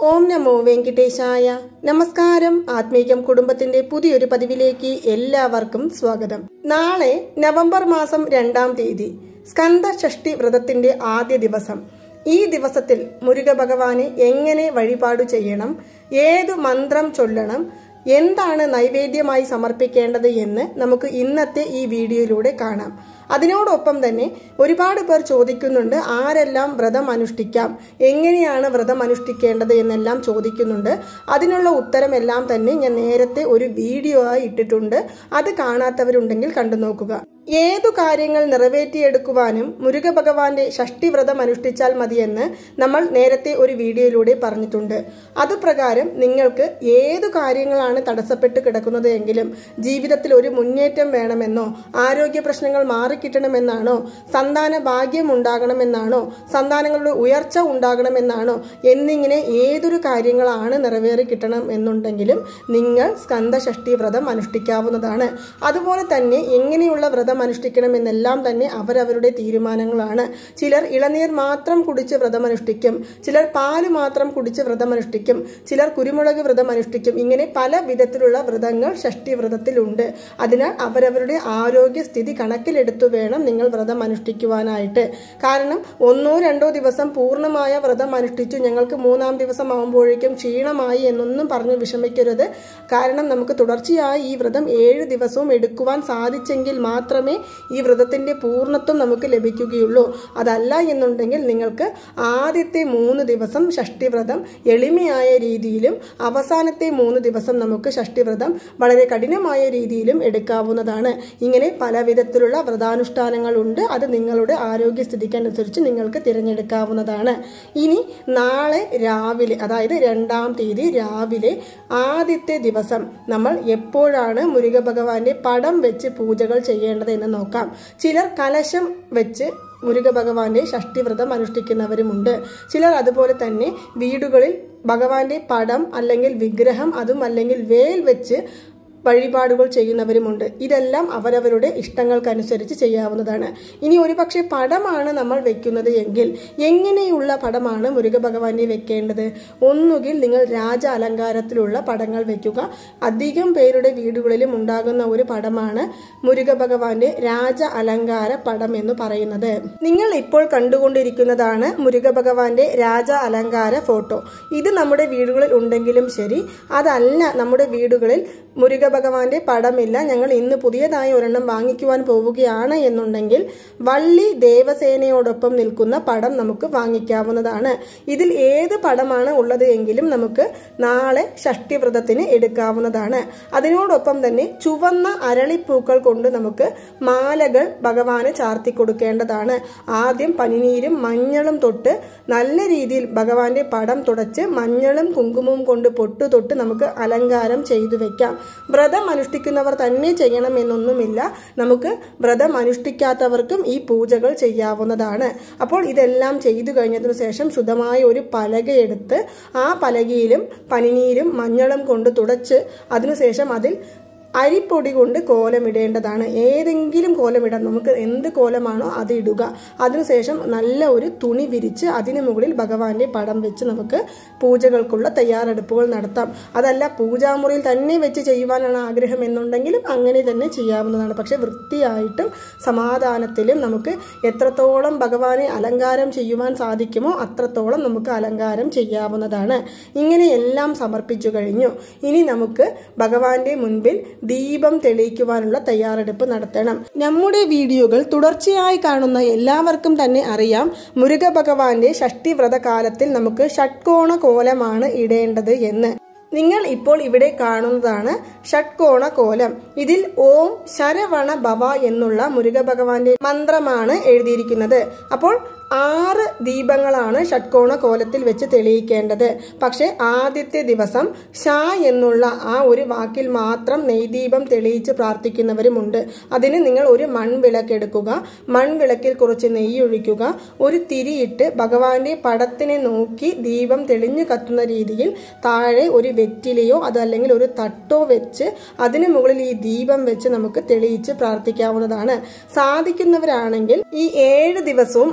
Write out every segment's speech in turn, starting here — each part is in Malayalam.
ഓം നമോ വെങ്കിടേശായ നമസ്കാരം ആത്മീകം കുടുംബത്തിന്റെ പുതിയൊരു പതിവിലേക്ക് എല്ലാവർക്കും സ്വാഗതം നാളെ നവംബർ മാസം രണ്ടാം തീയതി സ്കന്ദ ഷഷ്ടി വ്രതത്തിന്റെ ആദ്യ ദിവസം ഈ ദിവസത്തിൽ മുരുക ഭഗവാനെ എങ്ങനെ വഴിപാടു ചെയ്യണം ഏതു മന്ത്രം ചൊല്ലണം എന്താണ് നൈവേദ്യമായി സമർപ്പിക്കേണ്ടത് എന്ന് നമുക്ക് ഇന്നത്തെ ഈ വീഡിയോയിലൂടെ കാണാം അതിനോടൊപ്പം തന്നെ ഒരുപാട് പേർ ചോദിക്കുന്നുണ്ട് ആരെല്ലാം വ്രതം അനുഷ്ഠിക്കാം എങ്ങനെയാണ് വ്രതം അനുഷ്ഠിക്കേണ്ടത് എന്നെല്ലാം ചോദിക്കുന്നുണ്ട് അതിനുള്ള ഉത്തരമെല്ലാം തന്നെ ഞാൻ നേരത്തെ ഒരു വീഡിയോ ആയി ഇട്ടിട്ടുണ്ട് അത് കാണാത്തവരുണ്ടെങ്കിൽ കണ്ടു നോക്കുക ഏതു കാര്യങ്ങൾ നിറവേറ്റിയെടുക്കുവാനും മുരുക ഭഗവാന്റെ ഷഷ്ടിവ്രതം അനുഷ്ഠിച്ചാൽ മതിയെന്ന് നമ്മൾ നേരത്തെ ഒരു വീഡിയോയിലൂടെ പറഞ്ഞിട്ടുണ്ട് അതുപ്രകാരം നിങ്ങൾക്ക് ഏതു കാര്യങ്ങളാണ് തടസ്സപ്പെട്ട് കിടക്കുന്നത് എങ്കിലും ജീവിതത്തിൽ ഒരു മുന്നേറ്റം വേണമെന്നോ ആരോഗ്യ പ്രശ്നങ്ങൾ മാറിക്കിട്ടണമെന്നാണോ സന്താന ഭാഗ്യം ഉണ്ടാകണമെന്നാണോ സന്താനങ്ങളുടെ ഉയർച്ച ഉണ്ടാകണമെന്നാണോ എന്നിങ്ങനെ ഏതൊരു കാര്യങ്ങളാണ് നിറവേറി കിട്ടണം എന്നുണ്ടെങ്കിലും നിങ്ങൾ സ്കന്ദ ഷഷ്ടി വ്രതം അനുഷ്ഠിക്കാവുന്നതാണ് അതുപോലെ തന്നെ എങ്ങനെയുള്ള വ്രതം അനുഷ്ഠിക്കണമെന്നെല്ലാം തന്നെ അവരവരുടെ തീരുമാനങ്ങളാണ് ചിലർ ഇളനീർ മാത്രം കുടിച്ച് വ്രതം അനുഷ്ഠിക്കും ചിലർ പാല് മാത്രം കുടിച്ച് വ്രതം അനുഷ്ഠിക്കും ചിലർ കുരുമുളക് വ്രതം അനുഷ്ഠിക്കും ഇങ്ങനെ പല വിധത്തിലുള്ള വ്രതങ്ങൾ ഷഷ്ടി വ്രതത്തിലുണ്ട് അതിനാൽ അവരവരുടെ ആരോഗ്യസ്ഥിതി കണക്കിലെടുത്തു വേണം നിങ്ങൾ വ്രതം അനുഷ്ഠിക്കുവാനായിട്ട് കാരണം ഒന്നോ രണ്ടോ ദിവസം പൂർണ്ണമായ വ്രതം അനുഷ്ഠിച്ചു ഞങ്ങൾക്ക് മൂന്നാം ദിവസം ആകുമ്പോഴേക്കും ക്ഷീണമായി എന്നൊന്നും പറഞ്ഞു വിഷമിക്കരുത് കാരണം നമുക്ക് തുടർച്ചയായി ഈ വ്രതം ഏഴ് ദിവസവും എടുക്കുവാൻ സാധിച്ചെങ്കിൽ മാത്രമേ ഈ വ്രതത്തിന്റെ പൂർണ്ണത്വം നമുക്ക് ലഭിക്കുകയുള്ളൂ അതല്ല എന്നുണ്ടെങ്കിൽ നിങ്ങൾക്ക് ആദ്യത്തെ മൂന്ന് ദിവസം ഷഷ്ടിവ്രതം എളിമയായ രീതിയിലും അവസാനത്തെ മൂന്ന് ദിവസം നമുക്ക് ഷഷ്ടിവ്രതം വളരെ കഠിനമായ രീതിയിലും എടുക്കാവുന്നതാണ് ഇങ്ങനെ പല വിധത്തിലുള്ള വ്രതാനുഷ്ഠാനങ്ങളുണ്ട് അത് നിങ്ങളുടെ ആരോഗ്യസ്ഥിതിക്കനുസരിച്ച് നിങ്ങൾക്ക് തിരഞ്ഞെടുക്കാവുന്നതാണ് ഇനി നാളെ രാവിലെ അതായത് രണ്ടാം തീയതി രാവിലെ ആദ്യത്തെ ദിവസം നമ്മൾ എപ്പോഴാണ് മുരുക ഭഗവാന്റെ പടം വെച്ച് പൂജകൾ ചെയ്യേണ്ടത് എന്ന് നോക്കാം ചിലർ കലശം വെച്ച് മുരുക ഭഗവാന്റെ ഷഷ്ടിവ്രതം അനുഷ്ഠിക്കുന്നവരുമുണ്ട് ചിലർ അതുപോലെ തന്നെ വീടുകളിൽ ഭഗവാന്റെ പടം അല്ലെങ്കിൽ വിഗ്രഹം അതും അല്ലെങ്കിൽ വേൽ വെച്ച് വഴിപാടുകൾ ചെയ്യുന്നവരുമുണ്ട് ഇതെല്ലാം അവരവരുടെ ഇഷ്ടങ്ങൾക്കനുസരിച്ച് ചെയ്യാവുന്നതാണ് ഇനി ഒരുപക്ഷെ പടമാണ് നമ്മൾ വെക്കുന്നത് എങ്കിൽ എങ്ങനെയുള്ള പടമാണ് മുരുക ഭഗവാനെ വെക്കേണ്ടത് ഒന്നുകിൽ നിങ്ങൾ രാജ അലങ്കാരത്തിലുള്ള പടങ്ങൾ വെക്കുക അധികം പേരുടെ വീടുകളിലും ഉണ്ടാകുന്ന ഒരു പടമാണ് മുരുക ഭഗവാന്റെ രാജ അലങ്കാര പടം എന്ന് പറയുന്നത് നിങ്ങൾ ഇപ്പോൾ കണ്ടുകൊണ്ടിരിക്കുന്നതാണ് മുരുക ഭഗവാന്റെ രാജ അലങ്കാര ഫോട്ടോ ഇത് നമ്മുടെ വീടുകളിൽ ഉണ്ടെങ്കിലും ശരി അതല്ല നമ്മുടെ വീടുകളിൽ മുരുക ഭഗവാന്റെ പടമില്ല ഞങ്ങൾ ഇന്ന് പുതിയതായി ഒരെണ്ണം വാങ്ങിക്കുവാൻ പോവുകയാണ് എന്നുണ്ടെങ്കിൽ വള്ളി ദേവസേനയോടൊപ്പം നിൽക്കുന്ന പടം നമുക്ക് വാങ്ങിക്കാവുന്നതാണ് ഇതിൽ ഏത് പടമാണ് ഉള്ളത് എങ്കിലും നമുക്ക് നാളെ ഷഷ്ടിവ്രതത്തിന് എടുക്കാവുന്നതാണ് അതിനോടൊപ്പം തന്നെ ചുവന്ന അരളിപ്പൂക്കൾ കൊണ്ട് നമുക്ക് മാലകൾ ഭഗവാന് ചാർത്തി കൊടുക്കേണ്ടതാണ് ആദ്യം പനിനീരും മഞ്ഞളും തൊട്ട് നല്ല രീതിയിൽ ഭഗവാന്റെ പടം തുടച്ച് മഞ്ഞളും കുങ്കുമവും കൊണ്ട് പൊട്ടു തൊട്ട് നമുക്ക് അലങ്കാരം ചെയ്തു വെക്കാം വ്രതം അനുഷ്ഠിക്കുന്നവർ തന്നെ ചെയ്യണമെന്നൊന്നുമില്ല നമുക്ക് വ്രതം അനുഷ്ഠിക്കാത്തവർക്കും ഈ പൂജകൾ ചെയ്യാവുന്നതാണ് അപ്പോൾ ഇതെല്ലാം ചെയ്തു കഴിഞ്ഞതിനു ശേഷം ശുദ്ധമായ ഒരു പലകയെടുത്ത് ആ പലകയിലും പനിനീരും മഞ്ഞളും കൊണ്ട് തുടച്ച് അതിനുശേഷം അതിൽ അരിപ്പൊടി കൊണ്ട് കോലമിടേണ്ടതാണ് ഏതെങ്കിലും കോലമിടാം നമുക്ക് എന്ത് കോലമാണോ അത് ഇടുക അതിനുശേഷം നല്ല ഒരു തുണി വിരിച്ച് അതിനു മുകളിൽ ഭഗവാന്റെ പടം വെച്ച് നമുക്ക് പൂജകൾക്കുള്ള തയ്യാറെടുപ്പുകൾ നടത്താം അതല്ല പൂജാമുറിയിൽ തന്നെ വെച്ച് ചെയ്യുവാനാണ് ആഗ്രഹം എന്നുണ്ടെങ്കിലും അങ്ങനെ തന്നെ ചെയ്യാവുന്നതാണ് പക്ഷെ വൃത്തിയായിട്ടും സമാധാനത്തിലും നമുക്ക് എത്രത്തോളം ഭഗവാനെ അലങ്കാരം ചെയ്യുവാൻ സാധിക്കുമോ അത്രത്തോളം നമുക്ക് അലങ്കാരം ചെയ്യാവുന്നതാണ് ഇങ്ങനെയെല്ലാം സമർപ്പിച്ചു കഴിഞ്ഞു ഇനി നമുക്ക് ഭഗവാന്റെ മുൻപിൽ ദീപം തെളിയിക്കുവാനുള്ള തയ്യാറെടുപ്പ് നടത്തണം നമ്മുടെ വീഡിയോകൾ തുടർച്ചയായി കാണുന്ന എല്ലാവർക്കും തന്നെ അറിയാം മുരുക ഭഗവാന്റെ ഷഷ്ടിവ്രത കാലത്തിൽ നമുക്ക് ഷട്കോണ കോലമാണ് ഇടേണ്ടത് എന്ന് നിങ്ങൾ ഇപ്പോൾ ഇവിടെ കാണുന്നതാണ് ഷട്കോണ കോലം ഇതിൽ ഓം ശരവണ ഭവ എന്നുള്ള മുരുക ഭഗവാന്റെ മന്ത്രമാണ് എഴുതിയിരിക്കുന്നത് അപ്പോൾ ആറ് ദീപങ്ങളാണ് ഷട്കോണ കോലത്തിൽ വെച്ച് തെളിയിക്കേണ്ടത് പക്ഷെ ആദ്യത്തെ ദിവസം ഷാ എന്നുള്ള ആ ഒരു വാക്കിൽ മാത്രം നെയ്ദീപം തെളിയിച്ച് പ്രാർത്ഥിക്കുന്നവരുമുണ്ട് അതിന് നിങ്ങൾ ഒരു മൺവിളക്ക് എടുക്കുക മൺവിളക്കിൽ കുറച്ച് നെയ്യ് ഒഴിക്കുക ഒരു തിരിയിട്ട് ഭഗവാന്റെ പടത്തിനെ നോക്കി ദീപം തെളിഞ്ഞു കത്തുന്ന രീതിയിൽ താഴെ ഒരു വെറ്റിലയോ അതല്ലെങ്കിൽ ഒരു തട്ടോ വെച്ച് അതിന് മുകളിൽ ഈ ദീപം വെച്ച് നമുക്ക് തെളിയിച്ച് പ്രാർത്ഥിക്കാവുന്നതാണ് സാധിക്കുന്നവരാണെങ്കിൽ ഈ ഏഴ് ദിവസവും ആറ്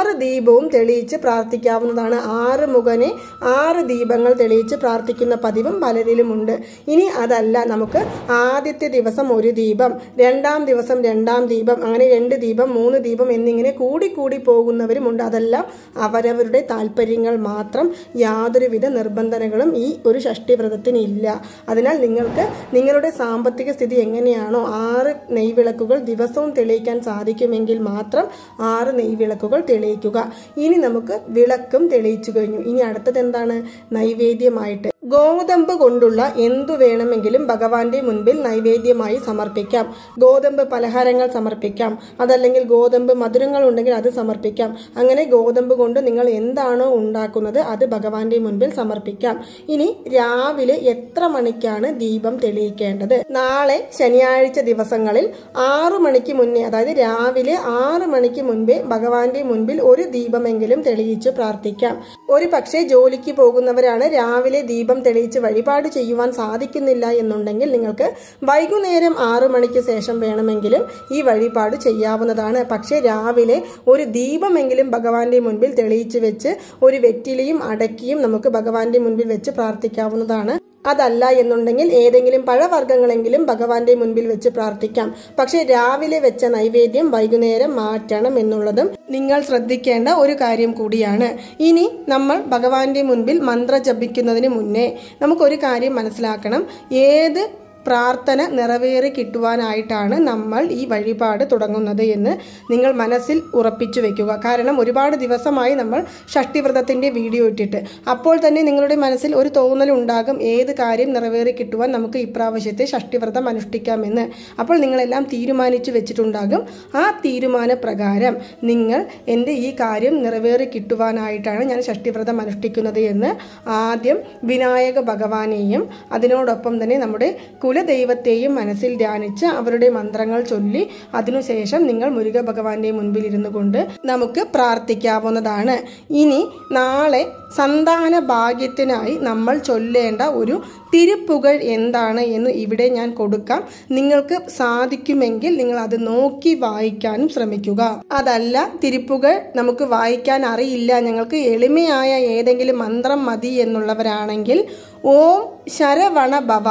ആറ് ദീപവും തെളിയിച്ച് പ്രാർത്ഥിക്കാവുന്നതാണ് ആറ് മുഖനെ ആറ് ദീപങ്ങൾ തെളിയിച്ച് പ്രാർത്ഥിക്കുന്ന പതിവും പലരിലുമുണ്ട് ഇനി അതല്ല നമുക്ക് ആദ്യത്തെ ദിവസം ഒരു ദീപം രണ്ടാം ദിവസം രണ്ടാം ദീപം അങ്ങനെ രണ്ട് ദീപം മൂന്ന് ദീപം എന്നിങ്ങനെ കൂടി കൂടി പോകുന്നവരുമുണ്ട് അതെല്ലാം അവരവരുടെ താല്പര്യങ്ങൾ മാത്രം യാതൊരുവിധ നിർബന്ധനകളും ഈ ഒരു ഷഷ്ടി വ്രതത്തിന് ഇല്ല അതിനാൽ നിങ്ങൾക്ക് നിങ്ങളുടെ സാമ്പത്തിക സ്ഥിതി എങ്ങനെയാണോ ആറ് നെയ്വിളക്കുകൾ ദിവസവും തെളിയിക്കാൻ സാധിക്കുമെങ്കിൽ മാത്രം ആറ് നെയ്വിളക്കുകൾ തെളിയിക്കുക ഇനി നമുക്ക് വിളക്കും തെളിയിച്ചു കഴിഞ്ഞു ഇനി അടുത്തത് എന്താണ് നൈവേദ്യമായിട്ട് ഗോതമ്പ് കൊണ്ടുള്ള എന്തു വേണമെങ്കിലും ഭഗവാന്റെ മുൻപിൽ നൈവേദ്യമായി സമർപ്പിക്കാം ഗോതമ്പ് പലഹാരങ്ങൾ സമർപ്പിക്കാം അതല്ലെങ്കിൽ ഗോതമ്പ് മധുരങ്ങൾ ഉണ്ടെങ്കിൽ അത് സമർപ്പിക്കാം അങ്ങനെ ഗോതമ്പ് കൊണ്ട് നിങ്ങൾ എന്താണോ ഉണ്ടാക്കുന്നത് അത് ഭഗവാന്റെ മുൻപിൽ സമർപ്പിക്കാം ഇനി രാവിലെ എത്ര മണിക്കാണ് ദീപം തെളിയിക്കേണ്ടത് നാളെ ശനിയാഴ്ച ദിവസങ്ങളിൽ ആറു മണിക്ക് മുന്നേ അതായത് രാവിലെ ആറ് മണിക്ക് മുൻപേ ഭഗവാന്റെ മുൻപിൽ ഒരു ദീപമെങ്കിലും തെളിയിച്ച് പ്രാർത്ഥിക്കാം ഒരു പക്ഷേ ജോലിക്ക് പോകുന്നവരാണ് രാവിലെ ദീപം തെളിയിച്ച് വഴിപാട് ചെയ്യുവാൻ സാധിക്കുന്നില്ല എന്നുണ്ടെങ്കിൽ നിങ്ങൾക്ക് വൈകുന്നേരം ആറു മണിക്ക് ശേഷം വേണമെങ്കിലും ഈ വഴിപാട് ചെയ്യാവുന്നതാണ് പക്ഷേ രാവിലെ ഒരു ദീപമെങ്കിലും ഭഗവാന്റെ മുൻപിൽ തെളിയിച്ച് വെച്ച് ഒരു വെറ്റിലയും അടക്കിയും നമുക്ക് ഭഗവാന്റെ മുൻപിൽ വെച്ച് പ്രാർത്ഥിക്കാവുന്നതാണ് അതല്ല എന്നുണ്ടെങ്കിൽ ഏതെങ്കിലും പഴവർഗ്ഗങ്ങളെങ്കിലും ഭഗവാന്റെ മുൻപിൽ വെച്ച് പ്രാർത്ഥിക്കാം പക്ഷെ രാവിലെ വെച്ച നൈവേദ്യം വൈകുന്നേരം മാറ്റണം എന്നുള്ളതും നിങ്ങൾ ശ്രദ്ധിക്കേണ്ട ഒരു കാര്യം കൂടിയാണ് ഇനി നമ്മൾ ഭഗവാന്റെ മുൻപിൽ മന്ത്ര ജപിക്കുന്നതിന് മുന്നേ നമുക്കൊരു കാര്യം മനസ്സിലാക്കണം ഏത് പ്രാർത്ഥന നിറവേറി കിട്ടുവാനായിട്ടാണ് നമ്മൾ ഈ വഴിപാട് തുടങ്ങുന്നത് എന്ന് നിങ്ങൾ മനസ്സിൽ ഉറപ്പിച്ചു വെക്കുക കാരണം ഒരുപാട് ദിവസമായി നമ്മൾ ഷഷ്ടിവ്രതത്തിൻ്റെ വീഡിയോ ഇട്ടിട്ട് അപ്പോൾ തന്നെ നിങ്ങളുടെ മനസ്സിൽ ഒരു തോന്നലുണ്ടാകും ഏത് കാര്യം നിറവേറി കിട്ടുവാൻ നമുക്ക് ഇപ്രാവശ്യത്തെ ഷഷ്ടിവ്രതം അനുഷ്ഠിക്കാമെന്ന് അപ്പോൾ നിങ്ങളെല്ലാം തീരുമാനിച്ചു വെച്ചിട്ടുണ്ടാകും ആ തീരുമാന പ്രകാരം നിങ്ങൾ എൻ്റെ ഈ കാര്യം നിറവേറി കിട്ടുവാനായിട്ടാണ് ഞാൻ ഷഷ്ടിവ്രതം അനുഷ്ഠിക്കുന്നത് എന്ന് ആദ്യം വിനായക ഭഗവാനെയും അതിനോടൊപ്പം തന്നെ നമ്മുടെ കുലദൈവത്തെയും മനസ്സിൽ ധ്യാനിച്ച് അവരുടെ മന്ത്രങ്ങൾ ചൊല്ലി അതിനുശേഷം നിങ്ങൾ മുരുക ഭഗവാന്റെ മുൻപിൽ ഇരുന്നു കൊണ്ട് നമുക്ക് പ്രാർത്ഥിക്കാവുന്നതാണ് ഇനി നാളെ സന്താന ഭാഗ്യത്തിനായി നമ്മൾ ചൊല്ലേണ്ട ഒരു തിരുപ്പുകൾ എന്താണ് എന്ന് ഇവിടെ ഞാൻ കൊടുക്കാം നിങ്ങൾക്ക് സാധിക്കുമെങ്കിൽ നിങ്ങൾ അത് നോക്കി വായിക്കാനും ശ്രമിക്കുക അതല്ല തിരുപ്പുകൾ നമുക്ക് വായിക്കാൻ അറിയില്ല ഞങ്ങൾക്ക് എളിമയായ ഏതെങ്കിലും മന്ത്രം മതി എന്നുള്ളവരാണെങ്കിൽ ഓം ശരവണ ഭവ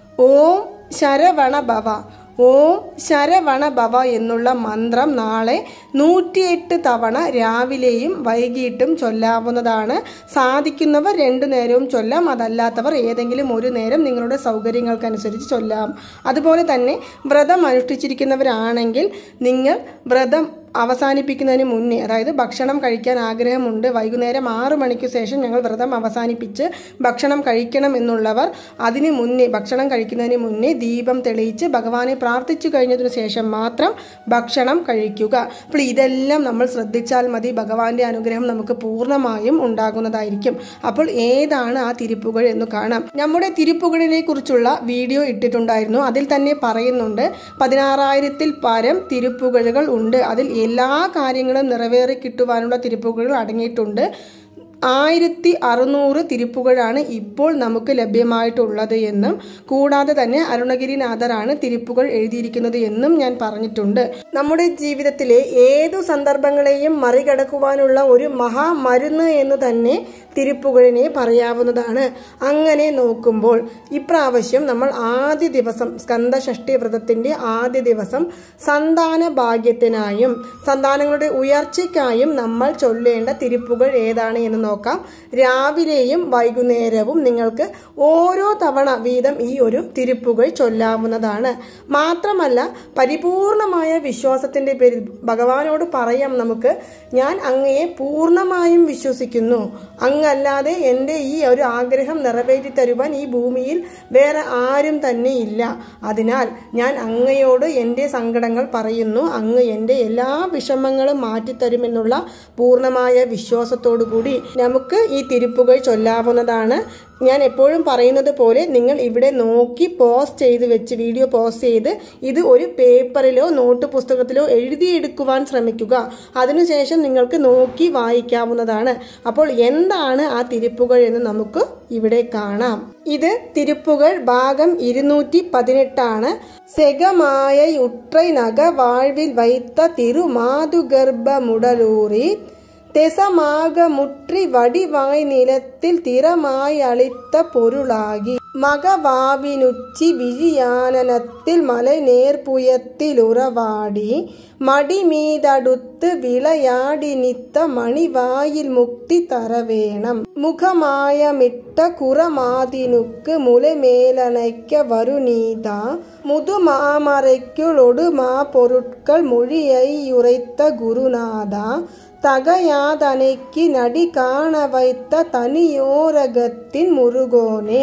ഓം ശരവണ ഭവ ഓം ശരവണ ഭവ എന്നുള്ള മന്ത്രം നാളെ നൂറ്റിയെട്ട് തവണ രാവിലെയും വൈകിട്ടും ചൊല്ലാവുന്നതാണ് സാധിക്കുന്നവർ രണ്ടു നേരവും ചൊല്ലാം അതല്ലാത്തവർ ഏതെങ്കിലും ഒരു നേരം നിങ്ങളുടെ സൗകര്യങ്ങൾക്കനുസരിച്ച് ചൊല്ലാം അതുപോലെ തന്നെ വ്രതം അനുഷ്ഠിച്ചിരിക്കുന്നവരാണെങ്കിൽ നിങ്ങൾ വ്രതം അവസാനിപ്പിക്കുന്നതിന് മുന്നേ അതായത് ഭക്ഷണം കഴിക്കാൻ ആഗ്രഹമുണ്ട് വൈകുന്നേരം ആറു മണിക്ക് ശേഷം ഞങ്ങൾ വ്രതം അവസാനിപ്പിച്ച് ഭക്ഷണം കഴിക്കണം എന്നുള്ളവർ അതിന് മുന്നേ ഭക്ഷണം കഴിക്കുന്നതിന് മുന്നേ ദീപം തെളിയിച്ച് ഭഗവാനെ പ്രാർത്ഥിച്ചു കഴിഞ്ഞതിനു ശേഷം മാത്രം ഭക്ഷണം കഴിക്കുക അപ്പോൾ ഇതെല്ലാം നമ്മൾ ശ്രദ്ധിച്ചാൽ മതി ഭഗവാന്റെ അനുഗ്രഹം നമുക്ക് പൂർണ്ണമായും ഉണ്ടാകുന്നതായിരിക്കും അപ്പോൾ ഏതാണ് ആ തിരുപ്പുകൾ എന്ന് കാണാം നമ്മുടെ തിരുപ്പുകളിനെ കുറിച്ചുള്ള വീഡിയോ ഇട്ടിട്ടുണ്ടായിരുന്നു അതിൽ തന്നെ പറയുന്നുണ്ട് പതിനാറായിരത്തിൽ പരം തിരുപ്പുകഴുകൾ ഉണ്ട് അതിൽ എല്ലാ കാര്യങ്ങളും നിറവേറി കിട്ടുവാനുള്ള തിരുപ്പുകൾ അടങ്ങിയിട്ടുണ്ട് ആയിരത്തി അറുന്നൂറ് തിരുപ്പുകളാണ് ഇപ്പോൾ നമുക്ക് ലഭ്യമായിട്ടുള്ളത് എന്നും കൂടാതെ തന്നെ അരുണഗിരിനാഥറാണ് തിരുപ്പുകൾ എഴുതിയിരിക്കുന്നത് എന്നും ഞാൻ പറഞ്ഞിട്ടുണ്ട് നമ്മുടെ ജീവിതത്തിലെ ഏതു സന്ദർഭങ്ങളെയും മറികടക്കുവാനുള്ള ഒരു മഹാമരുന്ന് എന്ന് തന്നെ തിരുപ്പുകളിനെ പറയാവുന്നതാണ് അങ്ങനെ നോക്കുമ്പോൾ ഇപ്രാവശ്യം നമ്മൾ ആദ്യ ദിവസം സ്കന്ദഷഷ്ടി വ്രതത്തിന്റെ ആദ്യ ദിവസം സന്താന ഭാഗ്യത്തിനായും സന്താനങ്ങളുടെ ഉയർച്ചയ്ക്കായും നമ്മൾ ചൊല്ലേണ്ട തിരുപ്പുകൾ ഏതാണ് എന്ന് നോക്കാം രാവിലെയും വൈകുന്നേരവും നിങ്ങൾക്ക് ഓരോ തവണ വീതം ഈ ഒരു തിരുപ്പുകൾ ചൊല്ലാവുന്നതാണ് മാത്രമല്ല പരിപൂർണമായ വിശ്വാസത്തിന്റെ പേരിൽ ഭഗവാനോട് പറയാം നമുക്ക് ഞാൻ അങ്ങയെ പൂർണ്ണമായും വിശ്വസിക്കുന്നു അങ്ങല്ലാതെ എൻ്റെ ഈ ഒരു ആഗ്രഹം നിറവേറ്റി തരുവാൻ ഈ ഭൂമിയിൽ വേറെ ആരും തന്നെ ഇല്ല അതിനാൽ ഞാൻ അങ്ങയോട് എൻ്റെ സങ്കടങ്ങൾ പറയുന്നു അങ്ങ് എൻ്റെ എല്ലാ വിഷമങ്ങളും മാറ്റിത്തരുമെന്നുള്ള പൂർണ്ണമായ വിശ്വാസത്തോടു കൂടി നമുക്ക് ഈ തിരുപ്പുകൾ ചൊല്ലാവുന്നതാണ് ഞാൻ എപ്പോഴും പറയുന്നത് പോലെ നിങ്ങൾ ഇവിടെ നോക്കി പോസ്റ്റ് ചെയ്ത് വെച്ച് വീഡിയോ പോസ്റ്റ് ചെയ്ത് ഇത് ഒരു പേപ്പറിലോ നോട്ട് പുസ്തകത്തിലോ എഴുതിയെടുക്കുവാൻ ശ്രമിക്കുക അതിനുശേഷം നിങ്ങൾക്ക് നോക്കി വായിക്കാവുന്നതാണ് അപ്പോൾ എന്താണ് ആ തിരുപ്പുകൾ എന്ന് നമുക്ക് ഇവിടെ കാണാം ഇത് തിരുപ്പുകൾ ഭാഗം ഇരുന്നൂറ്റി പതിനെട്ടാണ് സെഗമായ ഉട്രൈ നഗ വാഴ്വിൽ വൈത്ത തിരുമാതുഗർഭ മുടലൂറി തെസമാക മുற்றி വടിവായി നിലത്തിൽ തിറമായി അളിത്ത പൊരുളാകി മകവാവിനുച്ചി വിഴിയാനനത്തിൽ മലനേർപുയത്തിലുറവാടി മടിമീതടുത്ത് വിളയാടി നിത്ത മണിവായിൽ മുക്തി തരവേണം മുഖമായമിട്ട കുറമാതിനുക്ക് മുലമേലണയ്ക്ക വരുനീത മുതുമാമറയ്ക്കുളൊടുമാ പൊരുட்கள் മൊഴിയൈയുറൈത്ത ഗുരുനാഥ തകയാതനയ്ക്ക് നടി കാണ വൈത്ത തനിയോരകത്തിൻ മുരുകോനെ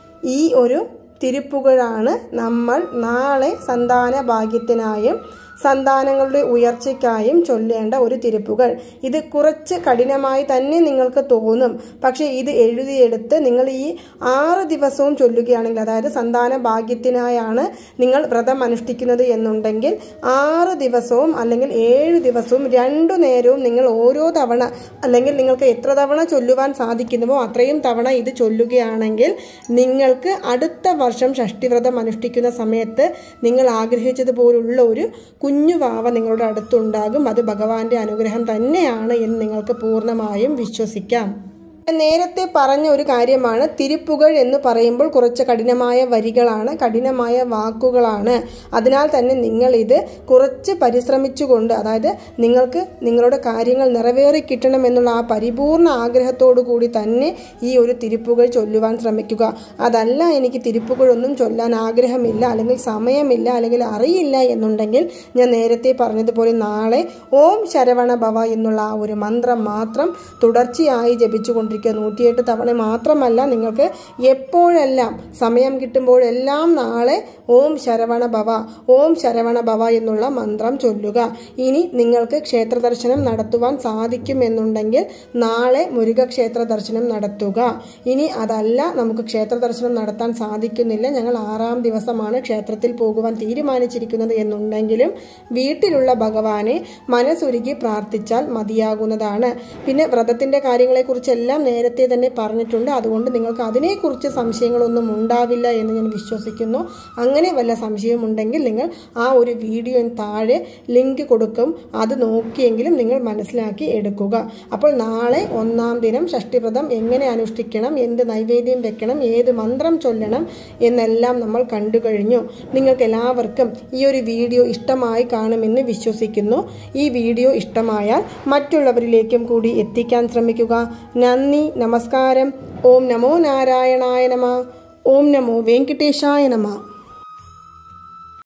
ഈ ഒരു തിരുപ്പുകളാണ് നമ്മൾ നാളെ സന്താന ഭാഗ്യത്തിനായും സന്താനങ്ങളുടെ ഉയർച്ചയ്ക്കായും ചൊല്ലേണ്ട ഒരു തിരുപ്പുകൾ ഇത് കുറച്ച് കഠിനമായി തന്നെ നിങ്ങൾക്ക് തോന്നും പക്ഷേ ഇത് എഴുതിയെടുത്ത് നിങ്ങൾ ഈ ആറ് ദിവസവും ചൊല്ലുകയാണെങ്കിൽ അതായത് സന്താന ഭാഗ്യത്തിനായാണ് നിങ്ങൾ വ്രതം അനുഷ്ഠിക്കുന്നത് എന്നുണ്ടെങ്കിൽ ആറ് ദിവസവും അല്ലെങ്കിൽ ഏഴ് ദിവസവും രണ്ടു നേരവും നിങ്ങൾ ഓരോ തവണ അല്ലെങ്കിൽ നിങ്ങൾക്ക് എത്ര തവണ ചൊല്ലുവാൻ സാധിക്കുന്നുവോ അത്രയും തവണ ഇത് ചൊല്ലുകയാണെങ്കിൽ നിങ്ങൾക്ക് അടുത്ത വർഷം ഷഷ്ടിവ്രതം അനുഷ്ഠിക്കുന്ന സമയത്ത് നിങ്ങൾ ആഗ്രഹിച്ചതുപോലുള്ള ഒരു കുഞ്ഞു വാവ നിങ്ങളുടെ അടുത്തുണ്ടാകും അത് ഭഗവാന്റെ അനുഗ്രഹം തന്നെയാണ് എന്ന് നിങ്ങൾക്ക് പൂർണ്ണമായും വിശ്വസിക്കാം നേരത്തെ പറഞ്ഞ ഒരു കാര്യമാണ് തിരുപ്പുകൾ എന്ന് പറയുമ്പോൾ കുറച്ച് കഠിനമായ വരികളാണ് കഠിനമായ വാക്കുകളാണ് അതിനാൽ തന്നെ നിങ്ങൾ ഇത് കുറച്ച് പരിശ്രമിച്ചുകൊണ്ട് അതായത് നിങ്ങൾക്ക് നിങ്ങളുടെ കാര്യങ്ങൾ നിറവേറി കിട്ടണം എന്നുള്ള ആ പരിപൂർണ ആഗ്രഹത്തോടു കൂടി തന്നെ ഈ ഒരു തിരുപ്പുകൾ ചൊല്ലുവാൻ ശ്രമിക്കുക അതല്ല എനിക്ക് തിരുപ്പുകളൊന്നും ചൊല്ലാൻ ആഗ്രഹമില്ല അല്ലെങ്കിൽ സമയമില്ല അല്ലെങ്കിൽ അറിയില്ല എന്നുണ്ടെങ്കിൽ ഞാൻ നേരത്തെ പറഞ്ഞതുപോലെ നാളെ ഓം ശരവണ ഭവ എന്നുള്ള ആ ഒരു മന്ത്രം മാത്രം തുടർച്ചയായി ജപിച്ചുകൊണ്ടിരിക്കുക നൂറ്റിയെട്ട് തവണ മാത്രമല്ല നിങ്ങൾക്ക് എപ്പോഴെല്ലാം സമയം കിട്ടുമ്പോഴെല്ലാം നാളെ ഓം ശരവണ ഭവ ഓം ശരവണ ഭവ എന്നുള്ള മന്ത്രം ചൊല്ലുക ഇനി നിങ്ങൾക്ക് ക്ഷേത്ര ദർശനം നടത്തുവാൻ സാധിക്കുമെന്നുണ്ടെങ്കിൽ നാളെ മുരുകക്ഷേത്ര ദർശനം നടത്തുക ഇനി അതല്ല നമുക്ക് ക്ഷേത്ര ദർശനം നടത്താൻ സാധിക്കുന്നില്ല ഞങ്ങൾ ആറാം ദിവസമാണ് ക്ഷേത്രത്തിൽ പോകുവാൻ തീരുമാനിച്ചിരിക്കുന്നത് എന്നുണ്ടെങ്കിലും വീട്ടിലുള്ള ഭഗവാനെ മനസ്സുരുകി പ്രാർത്ഥിച്ചാൽ മതിയാകുന്നതാണ് പിന്നെ വ്രതത്തിന്റെ കാര്യങ്ങളെക്കുറിച്ചെല്ലാം നേരത്തെ തന്നെ പറഞ്ഞിട്ടുണ്ട് അതുകൊണ്ട് നിങ്ങൾക്ക് അതിനെക്കുറിച്ച് സംശയങ്ങളൊന്നും ഉണ്ടാവില്ല എന്ന് ഞാൻ വിശ്വസിക്കുന്നു അങ്ങനെ വല്ല സംശയമുണ്ടെങ്കിൽ നിങ്ങൾ ആ ഒരു വീഡിയോ താഴെ ലിങ്ക് കൊടുക്കും അത് നോക്കിയെങ്കിലും നിങ്ങൾ മനസ്സിലാക്കി എടുക്കുക അപ്പോൾ നാളെ ഒന്നാം ദിനം ഷഷ്ടിവ്രതം എങ്ങനെ അനുഷ്ഠിക്കണം എന്ത് നൈവേദ്യം വെക്കണം ഏത് മന്ത്രം ചൊല്ലണം എന്നെല്ലാം നമ്മൾ കണ്ടു കഴിഞ്ഞു നിങ്ങൾക്ക് എല്ലാവർക്കും ഈ ഒരു വീഡിയോ ഇഷ്ടമായി കാണുമെന്ന് വിശ്വസിക്കുന്നു ഈ വീഡിയോ ഇഷ്ടമായാൽ മറ്റുള്ളവരിലേക്കും കൂടി എത്തിക്കാൻ ശ്രമിക്കുക നന്ദി നമസ്കാരം ഓം നമോ നാരായണായ നമ ഓം നമോ വെങ്കടേശായ നമ